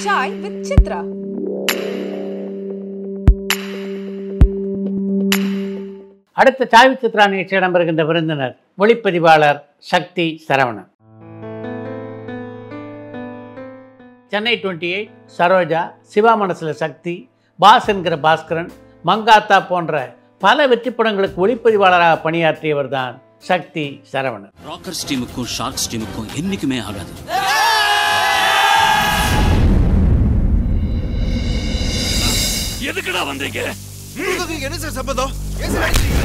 Chai with Chitra. அடுத்த சாவி சித்ரா நிகழ்ச்சி இடம்பெறுகின்ற விருந்தினர் ஒளிப்பதிவாளர் Sakthi Saravanan Chennai twenty eight Saroja Siva Manasula Sakthi pass என்கிற பாஸ்கரன் மங்காத்தா போன்ற பல வெற்றி படங்களுக்கு ஒளிப்பதிவாளராக பணியாற்றியவர் தான் சக்தி சரவணன் ராக்கர்ஸ் டீமுக்கும் ஷார்க்ஸ் டீமுக்கும் என்னைக்குமே ஆகாது எதுக்குடா வந்தீங்க உங்களுக்கு என்ன சார் சம்பந்தம் ஏன் சார் அடிக்கிறீங்க?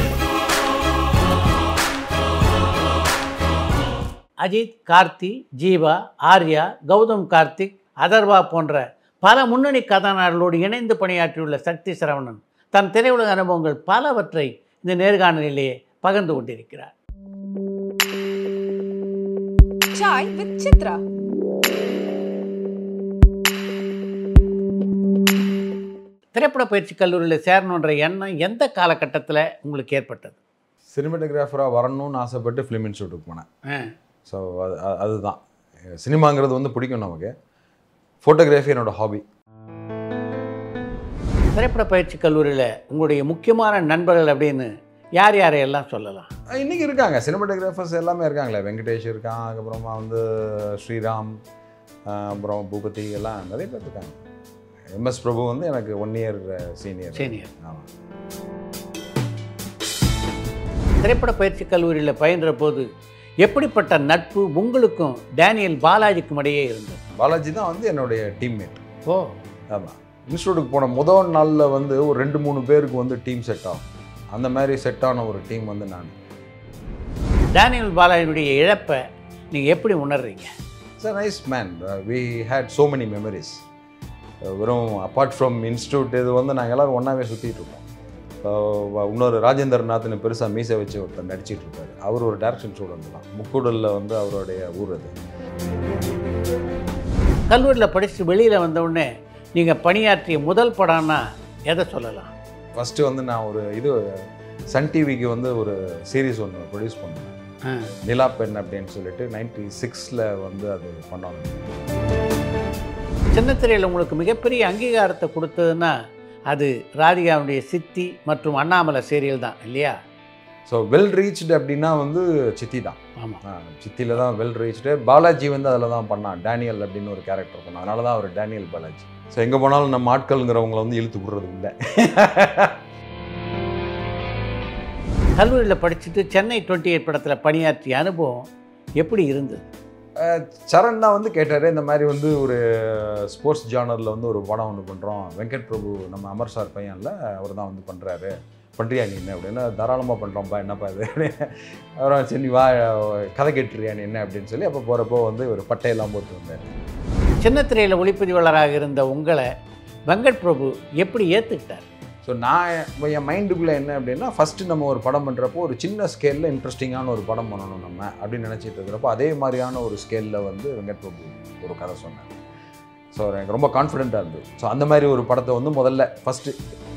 அஜித் கார்த்தி ஜீவா ஆர்யா கௌதம் கார்த்திக் அதர்வா போன்ற பல முன்னணி கதாநாயகர்களோடு இணைந்து பணியாற்றியுள்ள சக்தி சரவணன் தன் திரையுலக அனுபவங்கள் பலவற்றை இந்த நேர்காணலிலேயே பகிர்ந்து கொண்டிருக்கிறார் Chai with Chitra. திரைப்பட பயிற்சி கல்லூரியில் சேரணுன்ற எண்ணம் எந்த காலகட்டத்தில் உங்களுக்கு ஏற்பட்டது சினிமாட்டோகிராஃபராக வரணும்னு ஆசைப்பட்டு ஃபிலிம் இன்ஸ்டியூட்டுக்கு போனேன் ஆ, ஸோ அது அது- அதுதான் சினிமாங்கிறது வந்து பிடிக்கும் நமக்கு ஃபோட்டோகிராஃபி என்னோட ஹாபி திரைப்பட பயிற்சி கல்லூரியில் உங்களுடைய முக்கியமான நண்பர்கள் அப்படின்னு யார் யாரையெல்லாம் சொல்லலாம் இன்றைக்கி இருக்காங்க சினிமாட்டோகிராஃபர்ஸ் எல்லாமே இருக்காங்களே வெங்கடேஷ் இருக்கான் அதுக்கப்புறமா வந்து ஸ்ரீராம் ஆஹ் அப்புறம் பூபதி எல்லாம் நிறைய பேர் இருக்காங்க எம்எஸ் பிரபு வந்து எனக்கு ஒன் இயர் சீனியர் Senior. ஆமாம் திரைப்பட பயிற்சி கல்லூரியில் பயின்ற போது எப்படிப்பட்ட நட்பு உங்களுக்கும் டேனியல் பாலாஜிக்கும் இடையே இருந்தது பாலாஜி தான் வந்து என்னுடைய டீம்மேட் ஓ ஆமாம் இன்ஸ்டியூட்டுக்கு போன முதல் நாளில் வந்து ஒரு ரெண்டு மூணு பேருக்கு வந்து டீம் செட் ஆகும் அந்த மாதிரி செட் ஆன ஒரு டீம் வந்து நான் டேனியல் பாலாஜியுடைய இழப்பை நீங்கள் எப்படி உணர்றீங்க it's a nice man we had so many memories வெறும் அப்பார்ட் ஃப்ரம் இன்ஸ்டியூட் இது வந்து நாங்கள் எல்லோரும் ஒன்றாவே சுற்றிட்டு இருக்கோம் Uh, இன்னொரு ராஜேந்தர் நாத்னு பெருசாக மீசை வச்சு ஒருத்தர் நடிச்சிட்டு இருப்பாரு அவர் ஒரு டேரக்ஷன் ஸ்டூடெண்ட் தான் முக்கூடலில் வந்து அவருடைய ஊர் அது கல்லூரியில் படித்து வெளியில் வந்தவுடனே நீங்கள் பணியாற்றிய முதல் படம்னா எதை சொல்லலாம் ஃபஸ்ட்டு வந்து நான் ஒரு இது சன் டிவிக்கு வந்து ஒரு சீரிஸ் ஒன்று ப்ரொடியூஸ் பண்ணேன் ஆ, நிலா பெண் அப்படின்னு சொல்லிட்டு நைன்டி சிக்ஸில் வந்து அது பண்ணோம் சின்னத்திரையில் உங்களுக்கு மிகப்பெரிய அங்கீகாரத்தை கொடுத்ததுன்னா அது ராதிகாவுடைய சித்தி மற்றும் அண்ணாமலை சீரியல் தான் இல்லையா ஸோ வெல் ரீச்டு அப்படின்னா வந்து சித்தி தான் ஆமாம் சித்தியில் தான் வெல் ரீச்டு பாலாஜி வந்து அதில் தான் பண்ணான் டேனியல் அப்படின்னு ஒரு கேரக்டர் பண்ணான் அதனால தான் அவர் டேனியல் பாலாஜி ஸோ எங்கே போனாலும் நம்ம ஆட்கள்ங்கிறவங்கள வந்து இழுத்து விடுறது இல்லை கல்லூரியில் படிச்சுட்டு சென்னை டுவெண்ட்டி எயிட் படத்தில் பணியாற்றிய அனுபவம் எப்படி இருந்தது சரண் தான் வந்து கேட்டார் இந்த மாதிரி வந்து ஒரு ஸ்போர்ட்ஸ் ஜானரில் வந்து ஒரு படம் ஒன்று பண்ணுறோம் வெங்கட் பிரபு நம்ம அமர் சார் பையனில் அவர் தான் வந்து பண்ணுறாரு பண்ணுறியா நீ என்ன அப்படின்னா தாராளமாக பண்ணுறோம்ப்பா என்னப்பா இது அப்படின்னு அப்புறம் சரி நீ வா கதை கேட்டுறியா நீ என்ன அப்படின்னு சொல்லி அப்போ போகிறப்போ வந்து ஒரு பட்டையெல்லாம் போட்டு வந்தார் சின்னத்திரையில் ஒளிப்பதிவாளராக இருந்த உங்களை வெங்கட் பிரபு எப்படி ஏற்றுக்கிட்டார் ஸோ நான் என் என் மைண்டுக்குள்ளே என்ன அப்படின்னா ஃபஸ்ட்டு நம்ம ஒரு படம் பண்ணுறப்போ ஒரு சின்ன ஸ்கேலில் இன்ட்ரெஸ்டிங்கான ஒரு படம் பண்ணணும் நம்ம அப்படின்னு நினச்சிட்டு இருக்கிறப்போ அதே மாதிரியான ஒரு ஸ்கேலில் வந்து வெங்கட் பிரபு ஒரு கதை சொன்னார் ஸோ எனக்கு ரொம்ப கான்ஃபிடென்ட்டாக இருந்தது ஸோ அந்த மாதிரி ஒரு படத்தை வந்து முதல்ல ஃபஸ்ட்டு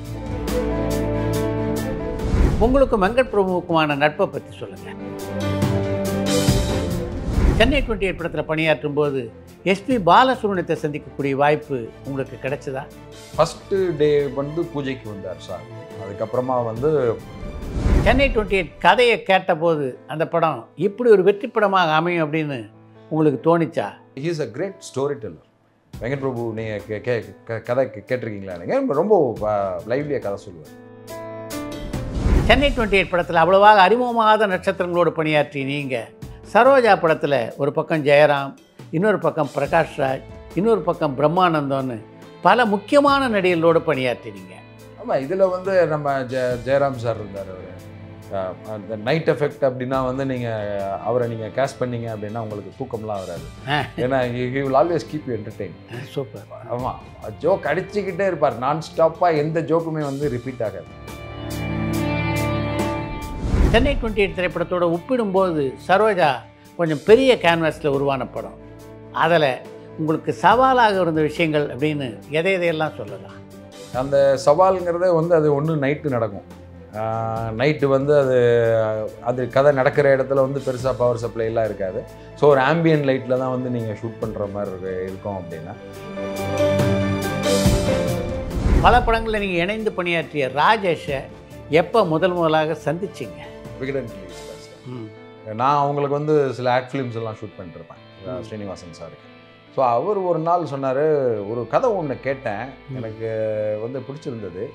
உங்களுக்கும் வெங்கட் பிரபுவுக்குமான நட்பை பற்றி சொல்லுங்கள் சென்னை டுவெண்ட்டி எயிட் படத்தில் பணியாற்றும் போது எஸ்பி பாலசுப்ரமணியத்தை சந்திக்கக்கூடிய வாய்ப்பு உங்களுக்கு கிடைச்சதா ஃபஸ்ட்டு டே வந்து பூஜைக்கு வந்தார் சார் அதுக்கப்புறமா வந்து சென்னை டுவெண்ட்டி எயிட் கதையை கேட்டபோது அந்த படம் இப்படி ஒரு வெற்றி படமாக அமையும் அப்படின்னு உங்களுக்கு தோணிச்சா he's a great storyteller Venkat Prabhu நீங்கள் கே கே க- கதை கே- கேட்டிருக்கீங்களா நீங்கள் ரொம்ப லைவ்லியாக கதை சொல்லுவார் சென்னை டுவெண்ட்டி எயிட் படத்தில் அவ்வளவாக அறிமுகமாகாத நட்சத்திரங்களோடு பணியாற்றி நீங்கள் சரோஜா படத்தில் ஒரு பக்கம் ஜெயராம் இன்னொரு பக்கம் பிரகாஷ் ராஜ் இன்னொரு பக்கம் பிரம்மானந்தம்னு பல முக்கியமான நடிகர்களோடு பணியாற்றினீங்க ஆமாம் இதில் வந்து நம்ம ஜெ ஜெயராம் சார் இருந்தார் அவர் அந்த நைட் எஃபெக்ட் அப்படின்னா வந்து நீங்கள் அவரை நீங்கள் கேஷ் பண்ணீங்க அப்படின்னா உங்களுக்கு தூக்கம்லாம் வராது ஆ. ஏன்னா he will always keep you entertain super ஆமாம் ஜோக் அடிச்சுக்கிட்டே இருப்பார் நான் ஸ்டாப்பாக எந்த ஜோக்குமே வந்து ரிப்பீட் ஆகாது சென்னை டுவெண்ட்டி எயிட் திரைப்படத்தோடு ஒப்பிடும்போது சரோஜா கொஞ்சம் பெரிய கேன்வாஸில் உருவான படம் அதில் உங்களுக்கு சவாலாக இருந்த விஷயங்கள் அப்படின்னு எதை எதையெல்லாம் சொல்லலாம் அந்த சவாலுங்கிறதே வந்து அது ஒன்று நைட்டு நடக்கும் நைட்டு வந்து அது அது கதை நடக்கிற இடத்துல வந்து பெருசாக பவர் சப்ளைலாம் இருக்காது ஸோ ஒரு ஆம்பியன் லைட்டில் தான் வந்து நீங்கள் ஷூட் பண்ணுற மாதிரி இருக்கு- இருக்கும் அப்படின்னா பல படங்களில் நீங்கள் இணைந்து பணியாற்றிய ராஜேஷை எப்போ முதல் முதலாக சந்திச்சிங்க விகடன் ரிலீஸ் ம் நான் அவங்களுக்கு வந்து சில ஆட் ஃபிலிம்ஸ் எல்லாம் ஷூட் பண்ணிட்டுருப்பேன் ம். ஸ்ரீனிவாசன் சாருக்கு ஸோ அவர் ஒரு நாள் சொன்னார் ஒரு கதை ஒன்று கேட்டேன் ம். எனக்கு வந்து பிடிச்சிருந்தது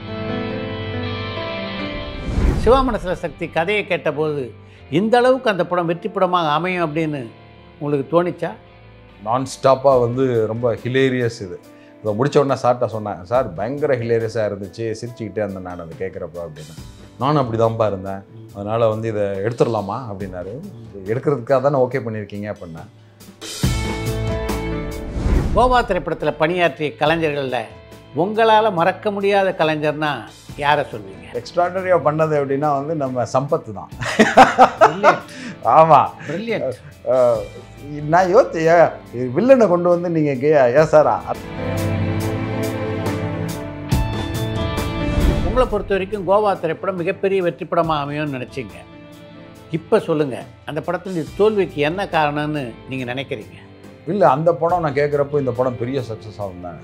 சிவா மனசில் சக்தி கதையை கேட்டபோது இந்த அளவுக்கு அந்த படம் வெற்றி படமாக அமையும் அப்படின்னு உங்களுக்கு தோணிச்சா நான் ஸ்டாப்பாக வந்து ரொம்ப ஹிலேரியஸ் இது இதை முடிச்ச உடனே சார்ட்ட சொன்னேன் சார் பயங்கர ஹிலேரியஸாக இருந்துச்சு சிரிச்சுக்கிட்டே இருந்தேன் நான் அதை கேட்குறப்ப அப்படின்னு நானும் அப்படி தான்ப்பா இருந்தேன் அதனால் வந்து இதை எடுத்துடலாமா அப்படின்னாரு எடுக்கிறதுக்காக தானே ஓகே பண்ணியிருக்கீங்க அப்படின்னேன் கோவா திரைப்படத்தில் பணியாற்றிய கலைஞர்களில் உங்களால் மறக்க முடியாத கலைஞர்னா யாரை சொல்வீங்க எக்ஸ்ட்ராடனரியாக பண்ணது அப்படின்னா வந்து நம்ம சம்பத்து தான் Brilliant. ஆமாம் Brilliant. நான் யோசி வில்லனை கொண்டு வந்து நீங்கள் கே ஏன் சார் உங்களை பொறுத்த வரைக்கும் கோவா திரைப்படம் மிகப்பெரிய வெற்றி படமாக அமையும்னு நினச்சிங்க இப்போ சொல்லுங்கள் அந்த படத்தினுடைய தோல்விக்கு என்ன காரணம்னு நீங்கள் நினைக்கிறீங்க இல்லை அந்த படம் நான் கேட்குறப்போ இந்த படம் பெரிய சக்ஸஸ் ஆகும் தான்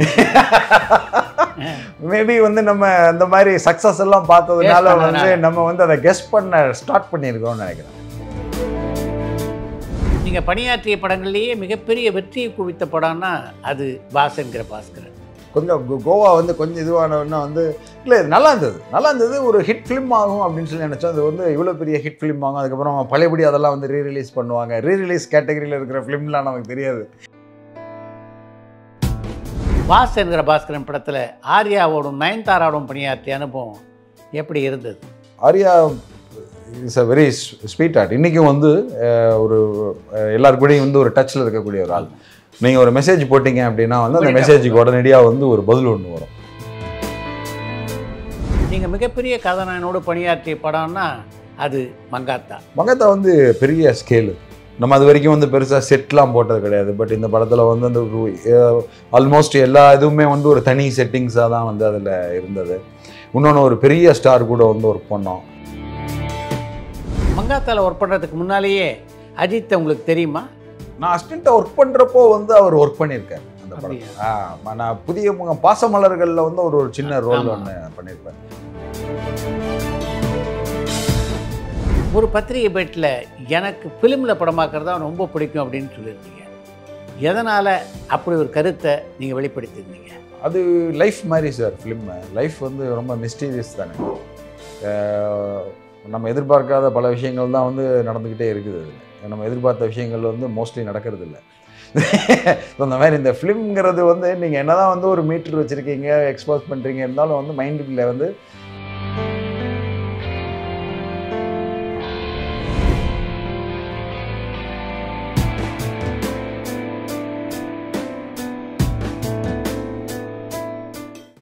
மேபி வந்து நம்ம இந்த மாதிரி சக்ஸஸ் எல்லாம் பார்த்ததுனால Guess வந்து பண்ணதுனால. நம்ம வந்து அதை கெஸ் பண்ண ஸ்டார்ட் பண்ணியிருக்கோம்னு நினைக்கிறேன் நீங்கள் பணியாற்றிய படங்கள்லேயே மிகப்பெரிய வெற்றியை குவித்த படம்னா அது பாசன்கிற பாஸ்கரன் கொஞ்சம் கோ- கோவா வந்து கொஞ்சம் இதுவானவுடனே வந்து இல்லை இது நல்லா இருந்தது நல்லா இருந்தது ஒரு ஹிட் ஃபிலிம் ஆகும் அப்படின்னு சொல்லி நினச்சோம் அது வந்து இவ்வளோ பெரிய ஹிட் ஃபிலிம் ஆகும் அதுக்கப்புறம் பழையபடி அதெல்லாம் வந்து ரீ ரிலீஸ் பண்ணுவாங்க ரீ ரிலீஸ் கேட்டகரியில் இருக்கிற ஃபிலிம்லாம் நமக்கு தெரியாது பாஸ் என்கிற பாஸ்கரன் படத்தில் ஆர்யாவோடும் நயன்தாராவோடும் பணியாற்றிய அனுபவம் எப்படி இருந்தது Arya is a very sweetheart இன்றைக்கும் வந்து அஹ், ஒரு அஹ், எல்லார் கூடயும் வந்து ஒரு டச்சில் இருக்கக்கூடிய ஒரு ஆள் நீங்கள் ஒரு மெசேஜ் போட்டீங்க அப்படின்னா வந்து அந்த மெசேஜுக்கு உடனடியாக வந்து ஒரு பதில் ஒன்று வரும் நீங்கள் மிகப்பெரிய கதாநாயகனோடு பணியாற்றிய படம்னா அது மங்காத்தா மகத்தா வந்து பெரிய ஸ்கேலு நம்ம அது வரைக்கும் வந்து பெருசாக செட்லாம் போட்டது கிடையாது பட் இந்த படத்தில் வந்து அந்த ஆல்மோஸ்ட் எல்லா இதுவுமே வந்து ஒரு தனி செட்டிங்ஸாக தான் வந்து அதில் இருந்தது இன்னொன்று ஒரு பெரிய ஸ்டார் கூட வந்து ஒர்க் பண்ணோம் மங்காத்தாவில் ஒர்க் பண்ணுறதுக்கு முன்னாலேயே அஜித் உங்களுக்கு தெரியுமா நான் அசிஸ்டண்ட்டாக ஒர்க் பண்ணுறப்போ வந்து அவர் ஒர்க் பண்ணியிருக்காரு அந்த படம் அப்படியா? ஆ நான் புதிய முகம் பாசமலர்களில் வந்து ஒரு ஒரு சின்ன ரோல் ஆமா. ஒன்று பண்ணியிருப்பேன் ஒரு பத்திரிகை பேட்டில் எனக்கு ஃபிலிமில் படமாக்குறது தான் ரொம்ப பிடிக்கும் அப்படின்னு சொல்லியிருந்தீங்க எதனால் அப்படி ஒரு கருத்தை நீங்கள் வெளிப்படுத்தியிருந்தீங்க அது லைஃப் மாதிரி சார் ஃபிலிம் லைஃப் வந்து ரொம்ப மிஸ்டீரியஸ் தானே அஹ் நம்ம எதிர்பார்க்காத பல விஷயங்கள் தான் வந்து நடந்துக்கிட்டே இருக்குது அதில் நம்ம எதிர்பார்த்த விஷயங்கள் வந்து மோஸ்ட்லி நடக்கிறது இல்லை அந்த மாதிரி இந்த ஃபிலிம்ங்கிறது வந்து நீங்கள் என்னதான் வந்து ஒரு மீட்டர் வச்சுருக்கீங்க எக்ஸ்போஸ் பண்ணுறீங்க இருந்தாலும் வந்து மைண்டுக்குள்ளே வந்து